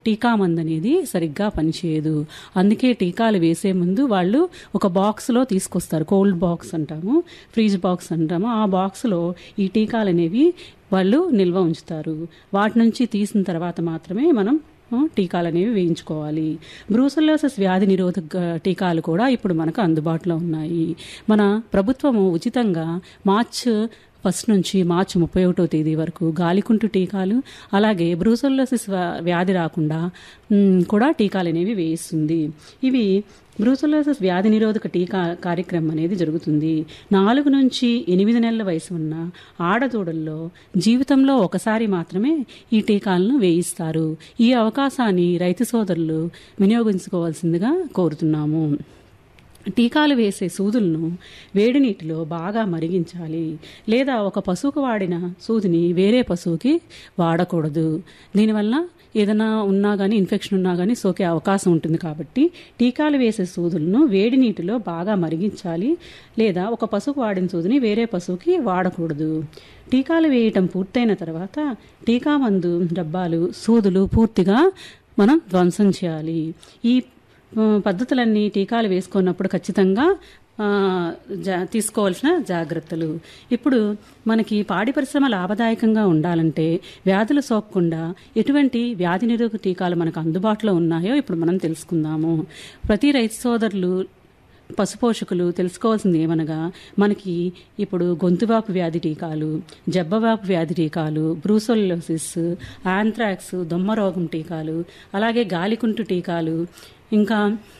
టీకా మందు అనేది సరిగ్గా పనిచేయదు అందుకే టీకాలు వేసే ముందు వాళ్ళు ఒక బాక్స్లో తీసుకొస్తారు కోల్డ్ బాక్స్ అంటాము ఫ్రీజ్ బాక్స్ అంటాము ఆ బాక్స్లో ఈ టీకాలు అనేవి వాళ్ళు నిల్వ ఉంచుతారు వాటి నుంచి తీసిన తర్వాత మాత్రమే మనం ఆ, టీకాలు అనేవి వేయించుకోవాలి బ్రూసెల్లోసిస్ వ్యాధి నిరోధక టీకాలు కూడా ఇప్పుడు మనకు అందుబాటులో ఉన్నాయి మన ప్రభుత్వము ఉచితంగా మార్చ్ ఫస్ట్ నుంచి మార్చి ముప్పై ఒకటో తేదీ వరకు గాలికుంటు టీకాలు అలాగే బ్రూసెల్లోసిస్ వ్యా- వ్యాధి రాకుండా మ్, కూడా టీకాలు అనేవి వేయిస్తుంది ఇవి బ్రూసెల్లోసిస్ వ్యాధి నిరోధక టీకా కార్యక్రమం అనేది జరుగుతుంది నాలుగు నుంచి ఎనిమిది నెలల వయసు ఉన్న ఆడదూడల్లో జీవితంలో ఒకసారి మాత్రమే ఈ టీకాలను వేయిస్తారు ఈ అవకాశాన్ని రైతు సోదరులు వినియోగించుకోవాల్సిందిగా కోరుతున్నాము టీకాలు వేసే సూదులను వేడి నీటిలో బాగా మరిగించాలి లేదా ఒక పశువుకు వాడిన సూదిని వేరే పశువుకి వాడకూడదు దీనివల్ల ఏదైనా ఉన్నా కానీ ఇన్ఫెక్షన్ ఉన్నా కానీ సోకే అవకాశం ఉంటుంది కాబట్టి టీకాలు వేసే సూదులను వేడి నీటిలో బాగా మరిగించాలి లేదా ఒక పశువుకు వాడిన సూదిని వేరే పశువుకి వాడకూడదు టీకాలు వేయటం పూర్తయిన తర్వాత టీకా మందు డబ్బాలు సూదులు పూర్తిగా మనం ధ్వంసం చేయాలి ఈ ఆ, పద్ధతులన్నీ టీకాలు వేసుకున్నప్పుడు ఖచ్చితంగా ఆ, జా తీసుకోవాల్సిన జాగ్రత్తలు ఇప్పుడు మనకి పాడి పరిశ్రమ లాభదాయకంగా ఉండాలంటే వ్యాధులు సోకకుండా ఎటువంటి వ్యాధి నిరోధక టీకాలు మనకు అందుబాటులో ఉన్నాయో ఇప్పుడు మనం తెలుసుకుందాము ప్రతి రైతు సోదరులు పశుపోషకులు తెలుసుకోవాల్సింది ఏమనగా మనకి ఇప్పుడు గొంతువాపు వ్యాధి టీకాలు జబ్బవాపు వ్యాధి టీకాలు బ్రూసోలోసిస్ ఆంథ్రాక్స్ దొమ్మ రోగం టీకాలు అలాగే గాలికుంటు టీకాలు ఇంకా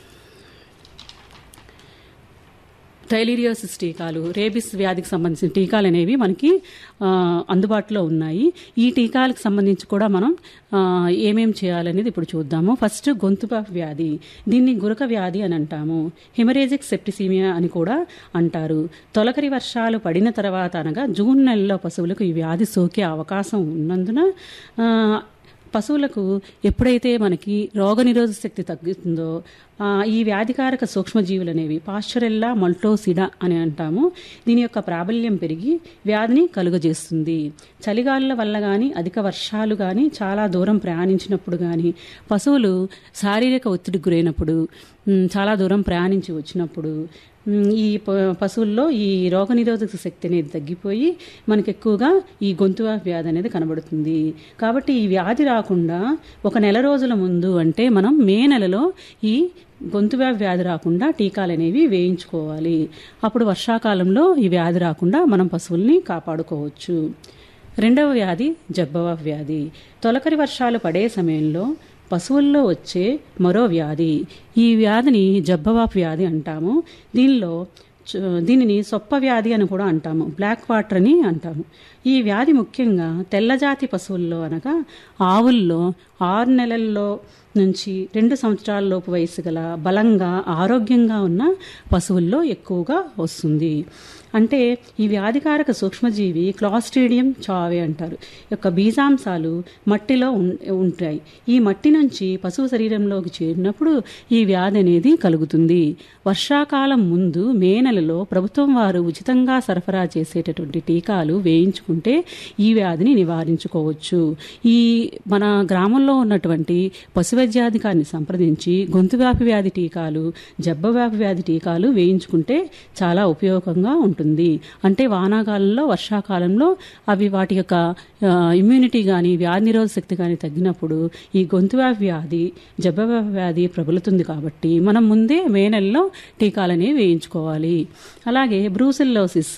టైలీరియోసిస్ టీకాలు రేబిస్ వ్యాధికి సంబంధించిన టీకాలు అనేవి మనకి ఆ, అందుబాటులో ఉన్నాయి ఈ టీకాలకు సంబంధించి కూడా మనం ఆ, ఏమేం చేయాలనేది ఇప్పుడు చూద్దాము ఫస్ట్ గొంతుపాపు వ్యాధి దీన్ని గురక వ్యాధి అని అంటాము హిమరేజిక్ సెప్టిసీమియా అని కూడా అంటారు తొలకరి వర్షాలు పడిన తర్వాత అనగా జూన్ నెలలో పశువులకు ఈ వ్యాధి సోకే అవకాశం ఉన్నందున ఆ, పశువులకు ఎప్పుడైతే మనకి రోగనిరోధక శక్తి తగ్గుతుందో ఆ, ఈ వ్యాధికారక సూక్ష్మజీవులు అనేవి పాశ్చరెల్లా మల్టోసిడా అని అంటాము దీని యొక్క ప్రాబల్యం పెరిగి వ్యాధిని కలుగజేస్తుంది చలిగాలుల వల్ల కానీ అధిక వర్షాలు కానీ చాలా దూరం ప్రయాణించినప్పుడు కానీ పశువులు శారీరక ఒత్తిడికి గురైనప్పుడు ఉమ్, చాలా దూరం ప్రయాణించి వచ్చినప్పుడు ఉమ్, ఈ ప- పశువుల్లో ఈ రోగనిరోధక శక్తి అనేది తగ్గిపోయి మనకి ఎక్కువగా ఈ గొంతు వ్యాధి అనేది కనబడుతుంది కాబట్టి ఈ వ్యాధి రాకుండా ఒక నెల రోజుల ముందు అంటే మనం మే నెలలో ఈ గొంతు వ్యాధి రాకుండా టీకాలు అనేవి వేయించుకోవాలి అప్పుడు వర్షాకాలంలో ఈ వ్యాధి రాకుండా మనం పశువుల్ని కాపాడుకోవచ్చు రెండవ వ్యాధి జబ్బవ వ్యాధి తొలకరి వర్షాలు పడే సమయంలో పశువుల్లో వచ్చే మరో వ్యాధి ఈ వ్యాధిని జబ్బవాపు వ్యాధి అంటాము దీనిలో చ- దీనిని సొప్ప వ్యాధి అని కూడా అంటాము బ్లాక్ వాటర్ అని అంటాము ఈ వ్యాధి ముఖ్యంగా తెల్లజాతి పశువుల్లో అనగా ఆవుల్లో ఆరు నెలల్లో నుంచి రెండు సంవత్సరాల లోపు వయసు గల బలంగా ఆరోగ్యంగా ఉన్న పశువుల్లో ఎక్కువగా వస్తుంది అంటే ఈ వ్యాధికారక సూక్ష్మజీవి క్లాస్ట్రీడియం చావే అంటారు యొక్క బీజాంశాలు మట్టిలో ఉం- ఉంటాయి ఈ మట్టి నుంచి పశువు శరీరంలోకి చేరినప్పుడు ఈ వ్యాధి అనేది కలుగుతుంది వర్షాకాలం ముందు మే నెలలో ప్రభుత్వం వారు ఉచితంగా సరఫరా చేసేటటువంటి టీకాలు వేయించుకుంటే ఈ వ్యాధిని నివారించుకోవచ్చు ఈ మన గ్రామంలో ఉన్నటువంటి పశు వైద్యాధికారిని సంప్రదించి గొంతు వ్యాపి వ్యాధి టీకాలు జబ్బ వ్యాపి వ్యాధి టీకాలు వేయించుకుంటే చాలా ఉపయోగంగా ఉంటుంది అంటే వానాకాలంలో వర్షాకాలంలో అవి వాటి యొక్క ఆ, ఇమ్యూనిటీ కానీ వ్యాధి నిరోధక శక్తి కానీ తగ్గినప్పుడు ఈ గొంతు వ్యాపి వ్యాధి జబ్బ వ్యాపి వ్యాధి ప్రబలుతుంది కాబట్టి మనం ముందే మే నెలలో టీకాలనేవి వేయించుకోవాలి అలాగే బ్రూసిల్లోసిస్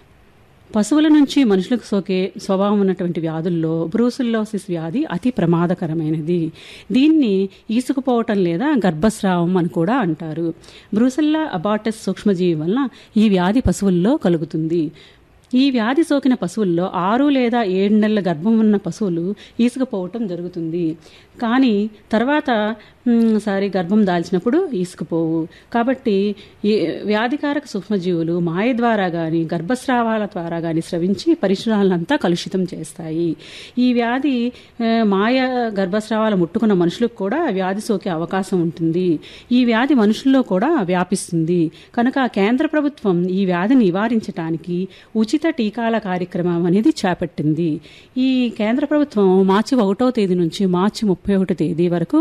పశువుల నుంచి మనుషులకు సోకే స్వభావం ఉన్నటువంటి వ్యాధుల్లో బ్రూసిల్లోసిస్ వ్యాధి అతి ప్రమాదకరమైనది దీన్ని ఈసుకుపోవటం లేదా గర్భస్రావం అని కూడా అంటారు బ్రూసిల్లా అబాటస్ సూక్ష్మజీవి వలన ఈ వ్యాధి పశువుల్లో కలుగుతుంది ఈ వ్యాధి సోకిన పశువుల్లో ఆరు లేదా ఏడు నెలల గర్భం ఉన్న పశువులు ఈసుకుపోవటం జరుగుతుంది కానీ తర్వాత మ్, సారి గర్భం దాల్చినప్పుడు ఈసుకుపోవు కాబట్టి ఈ వ్యాధికారక సూక్ష్మజీవులు మాయ ద్వారా కానీ గర్భస్రావాల ద్వారా కానీ స్రవించి పరిసరాలంతా కలుషితం చేస్తాయి ఈ వ్యాధి ఆ, మాయ గర్భస్రావాలు ముట్టుకున్న మనుషులకు కూడా వ్యాధి సోకే అవకాశం ఉంటుంది ఈ వ్యాధి మనుషుల్లో కూడా వ్యాపిస్తుంది కనుక కేంద్ర ప్రభుత్వం ఈ వ్యాధిని నివారించడానికి ఉచిత ఉచిత టీకాల కార్యక్రమం అనేది చేపట్టింది ఈ కేంద్ర ప్రభుత్వం మార్చి ఒకటో తేదీ నుంచి మార్చి ముప్పై ఒకటో తేదీ వరకు